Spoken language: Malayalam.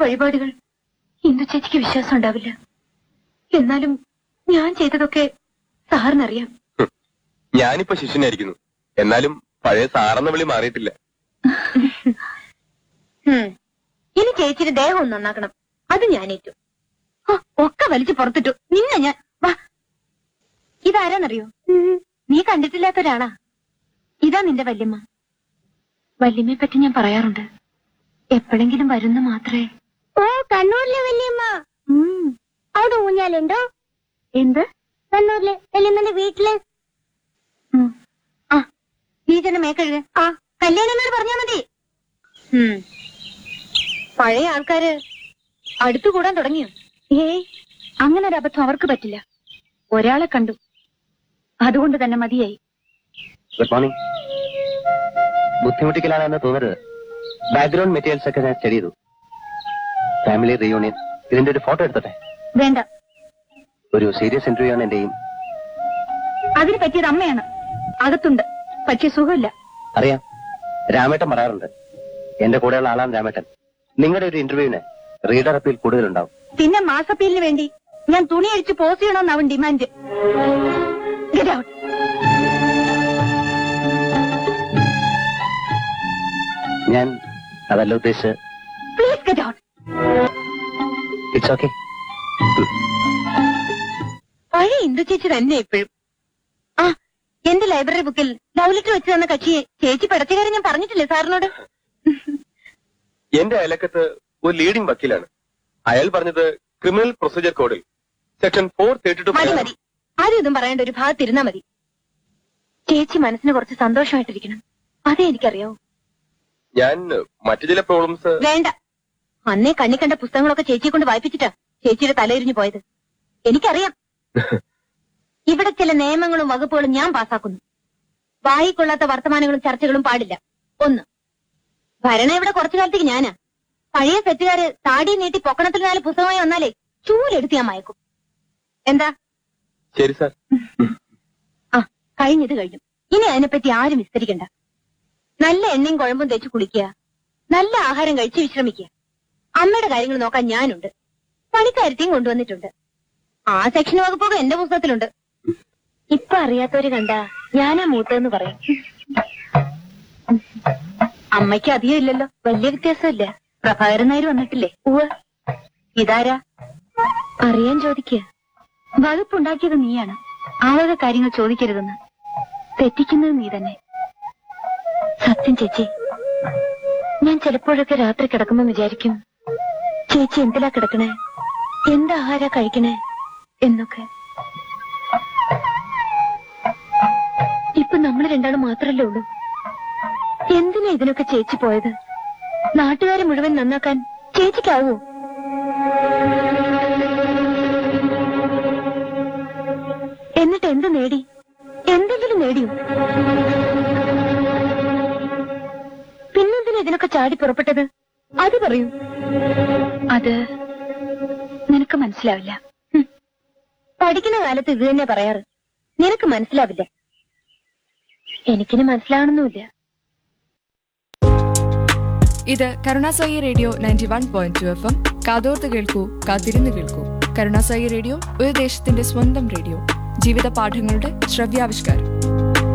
വഴിപാടുകൾ ഇന്ദു ചേച്ചിക്ക് വിശ്വാസം ഉണ്ടാവില്ല എന്നാലും ഞാൻ ചെയ്തതൊക്കെ സാറിനറിയാം ഞാനിപ്പോ ശിഷ്യനായിരിക്കുന്നു എന്നാലും പഴയ സാറെന്ന വിളി മാറിയിട്ടില്ല ഉം. ഇനി ചേച്ചിയുടെ ദേഹം ഒന്ന് നന്നാക്കണം അത് ഞാൻ ഏറ്റു ഹോ, ഒക്കെ വലിച്ചു പുറത്തിട്ടു നിന്നെ ഞാൻ വാ ഇതാരാന്നറിയോ നീ കണ്ടിട്ടില്ലാത്ത ഒരാളാ ഇതാ നിന്റെ വല്യമ്മ വല്യമ്മയെ പറ്റി ഞാൻ പറയാറുണ്ട് എപ്പോഴെങ്കിലും വരുന്ന മാത്രമേ ഓ കണ്ണൂരിലെ വല്യമ്മ അവിടെ ഊഞ്ഞാലുണ്ടോ എന്ത് കണ്ണൂരിലെ വല്യമ്മന്റെ വീട്ടില് ഉം. ആ നീ ചെന്ന് മേക്കഴുക ആ കല്യാണം എന്നോട് പറഞ്ഞാ മതി ഉം. പഴയ ആൾക്കാര് അടുത്തു കൂടാൻ തുടങ്ങിയോ ഏയ് അങ്ങനെ ഒരു അബദ്ധം അവർക്ക് പറ്റില്ല ഒരാളെ കണ്ടു അതുകൊണ്ട് തന്നെ മതിയായി ഗുഡ് മോർണിംഗ് ബുദ്ധിമുട്ടിക്കലാണെന്ന് തോന്നരുത് ബാക്ക്ഗ്രൗണ്ട് മെറ്റീരിയൽസ് ഒക്കെ ഞാൻ സ്റ്റഡി ചെയ്തു ഫാമിലി റീയൂണിയൻ ഇതിന്റെ ഒരു ഫോട്ടോ എടുത്തോട്ടെ വേണ്ട ഒരു സീരിയസ് ഇന്റർവ്യൂ ആണ് എന്റെയും അതിന് പറ്റിയത് അമ്മയാണ് അകത്തുണ്ട് പക്ഷെ സുഖമില്ല അറിയാം രാമേട്ടൻ പറയാറുണ്ട് എന്റെ കൂടെയുള്ള ആളാണ് രാമേട്ടൻ നിങ്ങളുടെ ഒരു ഇന്റർവ്യൂവിന് റീഡർ അപ്പീൽ കൂടുതലുണ്ടാവും പിന്നെ മാസപ്പീലിന് വേണ്ടി ഞാൻ തുണി അഴിച്ച് പോസ് ചെയ്യണമെന്ന് അവൻ ഡിമാൻഡ് Get out. ഞാൻ അതല്ല ഉദ്ദേശിച്ച് Please get out. It's okay പഴയ ഇന്ദു ചേച്ചി തന്നെ ഇപ്പോഴും ആ എന്റെ ലൈബ്രറി ബുക്കിൽ ലവ് ലെറ്റർ വെച്ച് തന്ന കക്ഷിയെ ചേച്ചി പിടച്ച കാര്യം ഞാൻ പറഞ്ഞിട്ടില്ലേ സാറിനോട് എന്റെ അയലക്കത്ത് ഒരു ലീഡിംഗ് വക്കീലാണ് അയാൾ പറഞ്ഞത് ക്രിമിനൽ പ്രൊസീജിയർ കോഡിൽ സെക്ഷൻ ഫോർ തേർട്ടി ടു മതി മതി ആരും ഇതും പറയേണ്ട ഒരു ഭാഗത്തിരുന്നാ മതി ചേച്ചി മനസ്സിന് കുറച്ച് സന്തോഷമായിട്ടിരിക്കണം അതേ എനിക്കറിയാവൂ ഞാൻ മറ്റു ചില പ്രോബ്ലംസ് വേണ്ട അന്നേ കണ്ണി കണ്ട പുസ്തകങ്ങളൊക്കെ ചേച്ചിയെ കൊണ്ട് വായിപ്പിച്ചിട്ടാ ചേച്ചിയുടെ തലയിരിഞ്ഞു പോയത് എനിക്കറിയാം ഇവിടെ ചില നിയമങ്ങളും വകുപ്പുകളും ഞാൻ പാസാക്കുന്നു വായിക്കൊള്ളാത്ത വർത്തമാനങ്ങളും ചർച്ചകളും പാടില്ല ഒന്ന് ഭരണം ഇവിടെ കുറച്ചു കാലത്തേക്ക് ഞാനാ പഴയ സെറ്റുകാര് താടി നീട്ടി പൊക്കണത്തിൽ നാല് പുസ്തകമായി വന്നാലേ ചൂലെടുത്ത് ഞാൻ മയക്കും എന്താ ശരി സാർ ആ കഴിഞ്ഞത് കഴിഞ്ഞു ഇനി അതിനെപ്പറ്റി ആരും വിസ്തരിക്കണ്ട നല്ല എണ്ണയും കുഴമ്പും തേച്ച് കുളിക്കുക നല്ല ആഹാരം കഴിച്ച് വിശ്രമിക്കുക അമ്മയുടെ കാര്യങ്ങൾ നോക്കാൻ ഞാനുണ്ട് പണിക്കാരത്തെയും കൊണ്ടുവന്നിട്ടുണ്ട് ആ സെക്ഷൻ വകുപ്പൊക്കെ എന്റെ പുസ്തകത്തിലുണ്ട് ഇപ്പൊ അറിയാത്തവര് കണ്ട ഞാനാ മൂത്തതെന്ന് പറയും അമ്മയ്ക്ക് അധികം ഇല്ലല്ലോ വലിയ വ്യത്യാസമില്ല പ്രഭാകരൻ നായർ വന്നിട്ടില്ലേ ഉവ് ഇതാരാ അറിയാൻ ചോദിക്കുക വകുപ്പുണ്ടാക്കിയത് നീയാണ് ആ വക കാര്യങ്ങൾ ചോദിക്കരുതെന്ന് തെറ്റിക്കുന്നത് നീ തന്നെ സത്യം ചേച്ചി ഞാൻ ചിലപ്പോഴൊക്കെ രാത്രി കിടക്കുമ്പോ വിചാരിക്കും ചേച്ചി എന്തിലാ കിടക്കണേ എന്ത് ആഹാര കഴിക്കണേ എന്നൊക്കെ ഇപ്പൊ നമ്മൾ രണ്ടാളും മാത്രല്ലേ ഉള്ളൂ എന്തിനാ ഇതിനൊക്കെ ചേച്ചി പോയത് നാട്ടുകാരെ മുഴുവൻ നന്നാക്കാൻ ചേച്ചിക്കാവോ എന്നിട്ട് എന്ത് നേടി എന്തെങ്കിലും നേടിയോ പിന്നെന്തിനാ ഇതിനൊക്കെ ചാടി പുറപ്പെട്ടത് അത് പറയൂ അത് നിനക്ക് മനസ്സിലാവില്ല ഹും. പഠിക്കുന്ന കാലത്ത് ഇത് തന്നെ പറയാറ് നിനക്ക് മനസ്സിലാവില്ല എനിക്കിനി മനസ്സിലാവണമെന്നുമില്ല ഇത് കരുണാസായി radio ninety one point two F M കാതോർത്ത് കേൾക്കൂ കാത്തിരുന്ന് കേൾക്കൂ കരുണാസായി റേഡിയോ ഒരു ദേശത്തിന്റെ സ്വന്തം റേഡിയോ ജീവിത പാഠങ്ങളുടെ ശ്രവ്യാവിഷ്കാരം